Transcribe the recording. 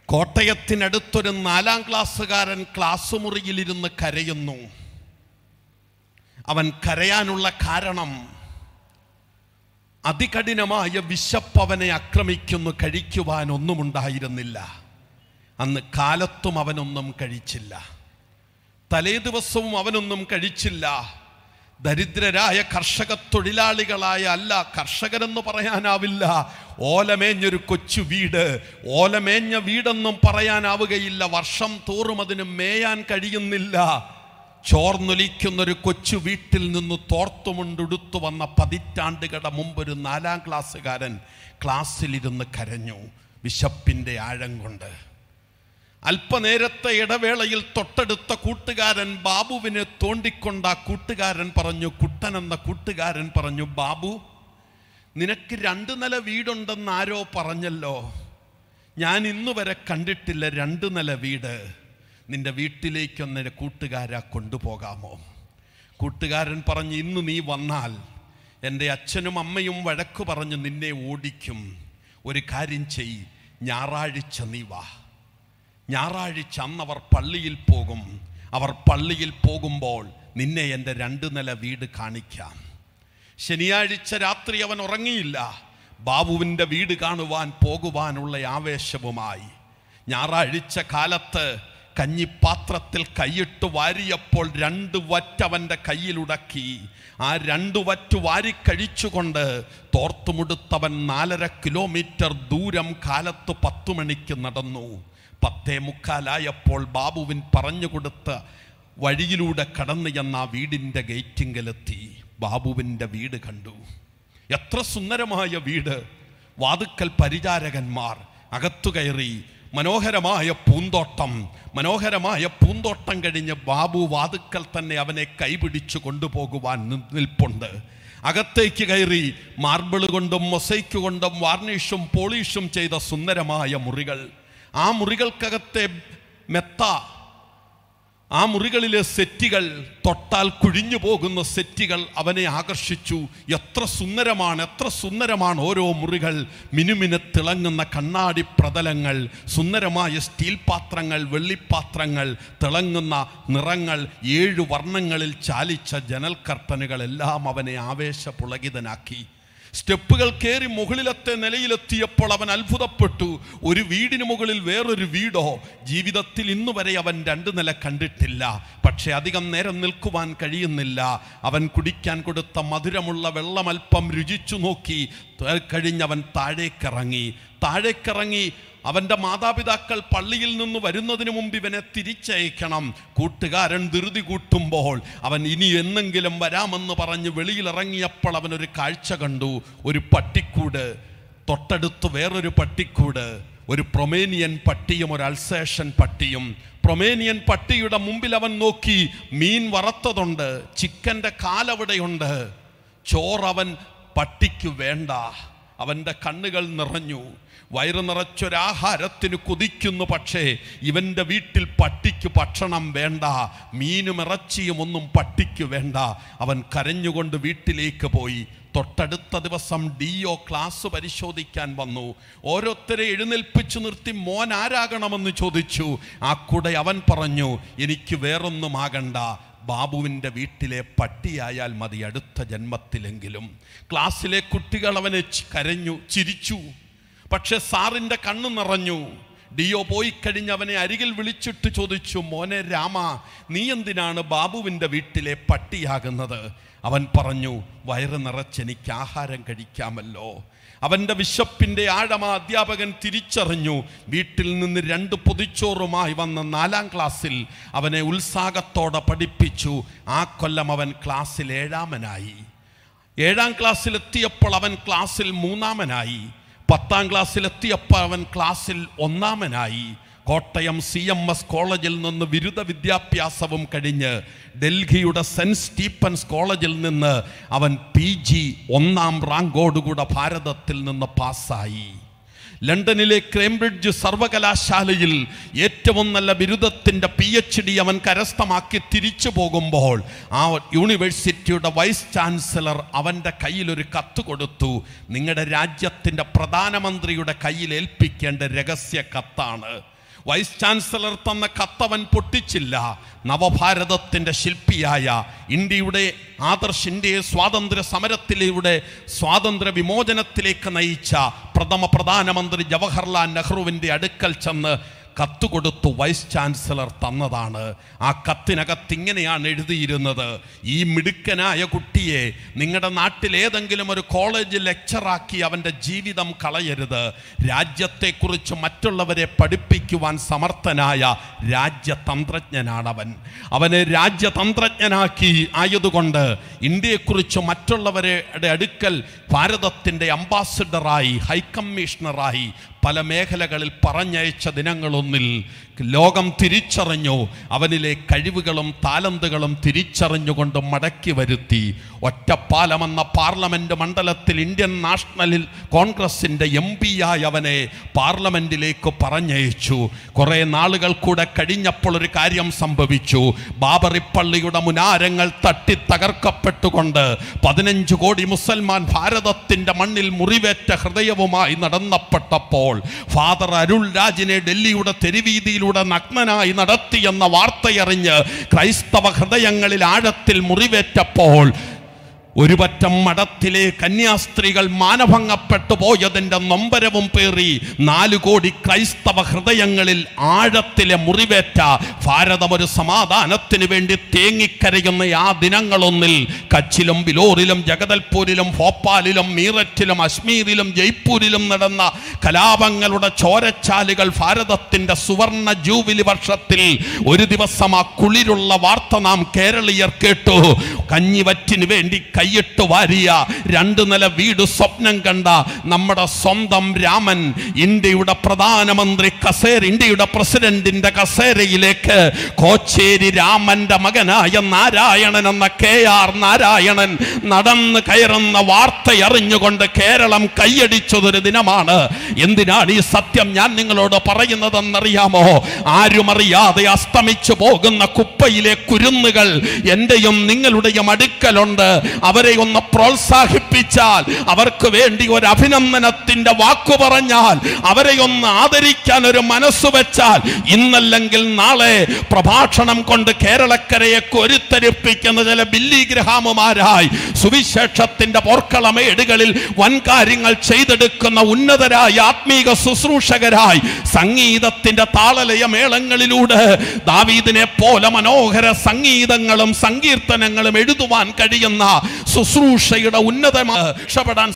കോട്ടയത്തിനടുത്തൊരു നാലാം ക്ലാസ്സുകാരൻ ക്ലാസ് മുറിയിലിരുന്ന് കരയുന്നു അവൻ കരയാനുള്ള കാരണം അതികഠിനമായ വിശപ്പവനെ ആക്രമിക്കുന്നു കഴിക്കുവാൻ ഒന്നുമുണ്ടായിരുന്നില്ല അന്ന് കാലത്തും അവനൊന്നും കഴിച്ചില്ല തലേ ദിവസവും അവനൊന്നും കഴിച്ചില്ല ദരിദ്രരായ കർഷക തൊഴിലാളികളായ അല്ല കർഷകരെന്ന് പറയാനാവില്ല ഓലമേഞ്ഞൊരു കൊച്ചു വീട് ഓലമേഞ്ഞ വീടെന്നും പറയാനാവുകയില്ല വർഷം തോറും അതിന് മേയാൻ കഴിയുന്നില്ല ചോർന്നൊലിക്കുന്നൊരു കൊച്ചു വീട്ടിൽ നിന്ന് തോർത്തുമുണ്ടുടുത്തു വന്ന പതിറ്റാണ്ടുകളുടെ മുമ്പ് ഒരു നാലാം ക്ലാസ്സുകാരൻ ക്ലാസ്സിലിരുന്ന് കരഞ്ഞു വിശപ്പിൻ്റെ ആഴം കൊണ്ട് അല്പനേരത്തെ ഇടവേളയിൽ തൊട്ടടുത്ത കൂട്ടുകാരൻ ബാബുവിനെ തോണ്ടിക്കൊണ്ട് ആ കൂട്ടുകാരൻ പറഞ്ഞു കുട്ടൻ എന്ന കൂട്ടുകാരൻ പറഞ്ഞു ബാബു നിനക്ക് രണ്ട് നില വീടുണ്ടെന്ന് ആരോ പറഞ്ഞല്ലോ ഞാൻ ഇന്നു വരെ കണ്ടിട്ടില്ല രണ്ട് നില വീട് നിന്റെ വീട്ടിലേക്കൊന്ന് കൂട്ടുകാരാ കൊണ്ടുപോകാമോ കൂട്ടുകാരൻ പറഞ്ഞു ഇന്ന് നീ വന്നാൽ എൻ്റെ അച്ഛനും അമ്മയും വഴക്കു പറഞ്ഞു നിന്നെ ഓടിക്കും ഒരു കാര്യം ചെയ് ഞായറാഴ്ച നീ വാ ഞായറാഴ്ച അന്ന് അവർ പള്ളിയിൽ പോകും അവർ പള്ളിയിൽ പോകുമ്പോൾ നിന്നെ എൻ്റെ രണ്ട് നില വീട് കാണിക്കാം ശനിയാഴ്ച രാത്രി അവൻ ഉറങ്ങിയില്ല ബാബുവിൻ്റെ വീട് കാണുവാൻ പോകുവാനുള്ള ആവേശവുമായി ഞായറാഴ്ച കാലത്ത് കഞ്ഞിപ്പാത്രത്തിൽ കൈയിട്ട് വാരിയപ്പോൾ രണ്ട് വറ്റവൻ്റെ കയ്യിലുടക്കി ആ രണ്ട് വറ്റ് വാരിക്കഴിച്ചുകൊണ്ട് തോർത്തുമുടുത്തവൻ നാലര കിലോമീറ്റർ ദൂരം കാലത്ത് പത്തു മണിക്ക് നടന്നു പത്തേ മുക്കാലായപ്പോൾ ബാബുവിൻ പറഞ്ഞു കൊടുത്ത വഴിയിലൂടെ കടന്നു ചെന്ന ആ വീടിൻ്റെ ഗേറ്റിങ്കലെത്തി ബാബുവിൻ്റെ വീട് കണ്ടു എത്ര സുന്ദരമായ വീട് വാതുക്കൽ പരിചാരകന്മാർ അകത്തു കയറി മനോഹരമായ പൂന്തോട്ടം മനോഹരമായ പൂന്തോട്ടം കഴിഞ്ഞ് ബാബു വാതുക്കൽ തന്നെ അവനെ കൈപിടിച്ചു കൊണ്ടുപോകുവാൻ നി- നിൽപ്പുണ്ട് അകത്തേക്ക് കയറി മാർബിൾ കൊണ്ടും മൊസൈക്ക് കൊണ്ടും വാർണിഷും പോളിഷും ചെയ്ത സുന്ദരമായ മുറികൾ ആ മുറികൾക്കകത്തെ മെത്ത ആ മുറികളിലെ സെറ്റുകൾ തൊട്ടാൽ കുഴിഞ്ഞു പോകുന്ന സെറ്റുകൾ അവനെ ആകർഷിച്ചു എത്ര സുന്ദരമാണ് എത്ര സുന്ദരമാണ് ഓരോ മുറികൾ മിനുമിനെ തിളങ്ങുന്ന കണ്ണാടി പ്രതലങ്ങൾ സുന്ദരമായ സ്റ്റീൽ പാത്രങ്ങൾ വെള്ളിപ്പാത്രങ്ങൾ തിളങ്ങുന്ന നിറങ്ങൾ ഏഴു വർണ്ണങ്ങളിൽ ചാലിച്ച ജനൽ കർട്ടനുകൾ എല്ലാം അവനെ ആവേശപുളകിതനാക്കി സ്റ്റെപ്പുകൾ കയറി മുകളിലത്തെ നിലയിലെത്തിയപ്പോൾ അവൻ അത്ഭുതപ്പെട്ടു ഒരു വീടിന് മുകളിൽ വേറൊരു വീടോ ജീവിതത്തിൽ ഇന്നു വരെ അവൻ രണ്ട് നില കണ്ടിട്ടില്ല പക്ഷെ അധികം നേരം നിൽക്കുവാൻ കഴിയുന്നില്ല അവൻ കുടിക്കാൻ കൊടുത്ത മധുരമുള്ള വെള്ളം അല്പം രുചിച്ചു നോക്കി ത- കഴിഞ്ഞവൻ താഴേക്കിറങ്ങി താഴേക്കിറങ്ങി അവൻ്റെ മാതാപിതാക്കൾ പള്ളിയിൽ നിന്ന് വരുന്നതിന് മുമ്പ് ഇവനെ തിരിച്ചയക്കണം കൂട്ടുകാരൻ ധൃതി കൂട്ടുമ്പോൾ അവൻ ഇനി എന്നെങ്കിലും വരാമെന്ന് പറഞ്ഞ് വെളിയിലിറങ്ങിയപ്പോൾ അവനൊരു കാഴ്ച കണ്ടു ഒരു പട്ടിക്കൂട് തൊട്ടടുത്ത് വേറൊരു പട്ടിക്കൂട് ഒരു പ്രൊമേനിയൻ പട്ടിയും ഒരു അൽസേഷൻ പട്ടിയും പ്രൊമേനിയൻ പട്ടിയുടെ മുമ്പിൽ അവൻ നോക്കി മീൻ വറുത്തതുണ്ട് ചിക്കൻ്റെ കാലവിടെയുണ്ട് ചോറവൻ പട്ടിക്ക് വേണ്ട അവൻ്റെ കണ്ണുകൾ നിറഞ്ഞു വയറ് നിറച്ചൊരാഹാരത്തിന് കൊതിക്കുന്നു പക്ഷേ ഇവൻ്റെ വീട്ടിൽ പട്ടിക്ക് ഭക്ഷണം വേണ്ട മീനും ഇറച്ചിയും ഒന്നും പട്ടിക്ക് വേണ്ട അവൻ കരഞ്ഞുകൊണ്ട് വീട്ടിലേക്ക് പോയി തൊട്ടടുത്ത ദിവസം ഡി ഒ ക്ലാസ് പരിശോധിക്കാൻ വന്നു ഓരോരുത്തരെ എഴുന്നേൽപ്പിച്ചു നിർത്തി മോൻ ആരാകണമെന്ന് ചോദിച്ചു ആ കൂടെ അവൻ പറഞ്ഞു എനിക്ക് വേറൊന്നുമാകണ്ട ബാബുവിൻ്റെ വീട്ടിലെ പട്ടിയായാൽ മതി അടുത്ത ജന്മത്തിലെങ്കിലും ക്ലാസ്സിലെ കുട്ടികൾ അവനെ ചി- കരഞ്ഞു ചിരിച്ചു പക്ഷെ സാറിൻ്റെ കണ്ണ് നിറഞ്ഞു ഡിയോ പോയി കഴിഞ്ഞ് അവനെ അരികിൽ വിളിച്ചിട്ട് ചോദിച്ചു മോനെ രാമ നീ എന്തിനാണ് ബാബുവിൻ്റെ വീട്ടിലെ പട്ടിയാകുന്നത് അവൻ പറഞ്ഞു വയറ് നിറച്ചെനിക്ക് ആഹാരം കഴിക്കാമല്ലോ അവൻ്റെ വിശപ്പിൻ്റെ ആഴമ അധ്യാപകൻ തിരിച്ചറിഞ്ഞു വീട്ടിൽ നിന്ന് രണ്ട് പൊതിച്ചോറുമായി വന്ന നാലാം ക്ലാസ്സിൽ അവനെ ഉത്സാഹത്തോടെ പഠിപ്പിച്ചു ആ കൊല്ലം അവൻ ക്ലാസ്സിൽ ഏഴാമനായി ഏഴാം ക്ലാസ്സിലെത്തിയപ്പോൾ അവൻ ക്ലാസ്സിൽ മൂന്നാമനായി പത്താം ക്ലാസ്സിലെത്തിയപ്പോൾ അവൻ ക്ലാസ്സിൽ ഒന്നാമനായി കോട്ടയം സി എം എസ് കോളേജിൽ നിന്ന് ബിരുദ വിദ്യാഭ്യാസവും കഴിഞ്ഞ് ഡൽഹിയുടെ സെൻറ്റ് സ്റ്റീപ്പൻസ് കോളേജിൽ നിന്ന് അവൻ പി ജി ഒന്നാം റാങ്കോടുകൂടെ ഭാരതത്തിൽ നിന്ന് പാസ്സായി ലണ്ടനിലെ കേംബ്രിഡ്ജ് സർവകലാശാലയിൽ ഏറ്റവും നല്ല ബിരുദത്തിൻ്റെ പി എച്ച് ഡി അവൻ കരസ്ഥമാക്കി തിരിച്ചു പോകുമ്പോൾ ആ യൂണിവേഴ്സിറ്റിയുടെ വൈസ് ചാൻസലർ അവൻ്റെ കയ്യിലൊരു കത്ത് കൊടുത്തു നിങ്ങളുടെ രാജ്യത്തിൻ്റെ പ്രധാനമന്ത്രിയുടെ കയ്യിൽ ഏൽപ്പിക്കേണ്ട രഹസ്യ കത്താണ് വൈസ് ചാൻസലർ തന്ന കത്തവൻ പൊട്ടിച്ചില്ല നവഭാരതത്തിൻ്റെ ശില്പിയായ ഇന്ത്യയുടെ ആദർശ് ഇന്ത്യയെ സ്വാതന്ത്ര്യ സമരത്തിലൂടെ സ്വാതന്ത്ര്യ വിമോചനത്തിലേക്ക് നയിച്ച പ്രഥമ പ്രധാനമന്ത്രി ജവഹർലാൽ നെഹ്റുവിൻ്റെ അടുക്കൽ ചെന്ന് കത്ത് കൊടുത്തു വൈസ് ചാൻസലർ തന്നതാണ് ആ കത്തിനകത്ത് ഇങ്ങനെയാണ് എഴുതിയിരുന്നത് ഈ മിടുക്കനായ കുട്ടിയെ നിങ്ങളുടെ നാട്ടിൽ ഏതെങ്കിലും ഒരു കോളേജ് ലെക്ചറാക്കി അവൻ്റെ ജീവിതം കളയരുത് രാജ്യത്തെക്കുറിച്ച് മറ്റുള്ളവരെ പഠിപ്പിക്കുവാൻ സമർത്ഥനായ രാജ്യതന്ത്രജ്ഞനാണവൻ അവനെ രാജ്യതന്ത്രജ്ഞനാക്കി ആയതുകൊണ്ട് ഇന്ത്യയെക്കുറിച്ച് മറ്റുള്ളവരുടെ അടുക്കൽ ഭാരതത്തിൻ്റെ അംബാസിഡറായി ഹൈക്കമ്മീഷണറായി പല മേഖലകളിൽ പറഞ്ഞയച്ച ദിനങ്ങളൊന്നിൽ ലോകം തിരിച്ചറിഞ്ഞു അവനിലെ കഴിവുകളും താലന്തുകളും തിരിച്ചറിഞ്ഞുകൊണ്ട് മടക്കി വരുത്തി ഒറ്റപ്പാലമെന്ന പാർലമെന്റ് മണ്ഡലത്തിൽ ഇന്ത്യൻ നാഷണലിൽ കോൺഗ്രസിന്റെ എം പിയായി അവനെ പാർലമെന്റിലേക്ക് പറഞ്ഞയച്ചു കുറെ നാളുകൾ കൂടെ കഴിഞ്ഞപ്പോൾ ഒരു കാര്യം സംഭവിച്ചു ബാബറിപ്പള്ളിയുടെ മുനാരങ്ങൾ തട്ടി തകർക്കപ്പെട്ടുകൊണ്ട് പതിനഞ്ച് കോടി മുസൽമാൻ ഭാരതത്തിന്റെ മണ്ണിൽ മുറിവേറ്റ ഹൃദയവുമായി നടന്നപ്പെട്ടപ്പോൾ ഫാദർ അരുൾ രാജിനെ ഡൽഹിയുടെ തെരുവീതിയിലൂടെ നഗ്നനായി നടത്തിയെന്ന വാർത്തയറിഞ്ഞ് ക്രൈസ്തവ ഹൃദയങ്ങളിൽ ആഴത്തിൽ മുറിവേറ്റപ്പോൾ ഒരു പറ്റം മഠത്തിലെ കന്യാസ്ത്രീകൾ മാനഭംഗപ്പെട്ടു പോയതിൻ്റെ നൊമ്പരവും പേറി നാലു കോടി ക്രൈസ്തവ ഹൃദയങ്ങളിൽ ആഴത്തിലെ മുറിവേറ്റ ഭാരതം ഒരു സമാധാനത്തിന് വേണ്ടി തേങ്ങിക്കരയുന്ന ആ ദിനങ്ങളൊന്നിൽ കച്ചിലും ബിലോറിലും ജഗദൽപൂരിലും ഭോപ്പാലിലും മീററ്റിലും അശ്മീരിലും ജയ്പൂരിലും നടന്ന കലാപങ്ങളുടെ ചോരച്ചാലുകൾ ഭാരതത്തിന്റെ സുവർണ ജൂബിലി വർഷത്തിൽ ഒരു ദിവസം ആ കുളിരുള്ള വാർത്ത നാം കേരളീയർ കേട്ടു കഞ്ഞിവറ്റിന് വേണ്ടി കൈയിട്ട് വാരിയ രണ്ട് നില വീട് സ്വപ്നം കണ്ട നമ്മുടെ സ്വന്തം രാമൻ ഇന്ത്യയുടെ പ്രധാനമന്ത്രി കസേര ഇന്ത്യയുടെ പ്രസിഡന്റിന്റെ കസേരയിലേക്ക് കോച്ചേരി രാമന്റെ മകനായ നാരായണൻ എന്ന കെ ആർ നാരായണൻ നടന്ന് കയറുന്ന വാർത്തയറിഞ്ഞുകൊണ്ട് കേരളം കൈയടിച്ചതൊരു ദിനമാണ് എന്തിനാണ് ഈ സത്യം ഞാൻ നിങ്ങളോട് പറയുന്നതെന്നറിയാമോ ആരും അറിയാതെ അസ്തമിച്ചു പോകുന്ന കുപ്പയിലെ കുരുന്നുകൾ എന്റെയും നിങ്ങളുടെയും അടുക്കലുണ്ട് അവരെ ഒന്ന് പ്രോത്സാഹിപ്പിച്ചാൽ അവർക്ക് വേണ്ടി ഒരു അഭിനന്ദനത്തിന്റെ വാക്കു പറഞ്ഞാൽ അവരെ ഒന്ന് ആദരിക്കാൻ ഒരു മനസ്സ് വെച്ചാൽ ഇന്നല്ലെങ്കിൽ നാളെ പ്രഭാഷണം കൊണ്ട് കേരളക്കരയെ കൊരുത്തരിപ്പിക്കുന്ന ചില ബില്ലി ഗ്രഹാമുമാരായി സുവിശേഷത്തിന്റെ പോർക്കളമേടുകളിൽ വൻകാര്യങ്ങൾ ചെയ്തെടുക്കുന്ന ഉന്നതരായ ആത്മീക ശുശ്രൂഷകരായി സംഗീതത്തിന്റെ താളലയ മേളങ്ങളിലൂടെ ദാവീദിനെ പോലെ മനോഹര സംഗീതങ്ങളും സങ്കീർത്തനങ്ങളും എഴുതുവാൻ കഴിയുന്ന ശുശ്രൂഷയുടെ ഉന്നതമായി രക്ഷപ്പെടാൻ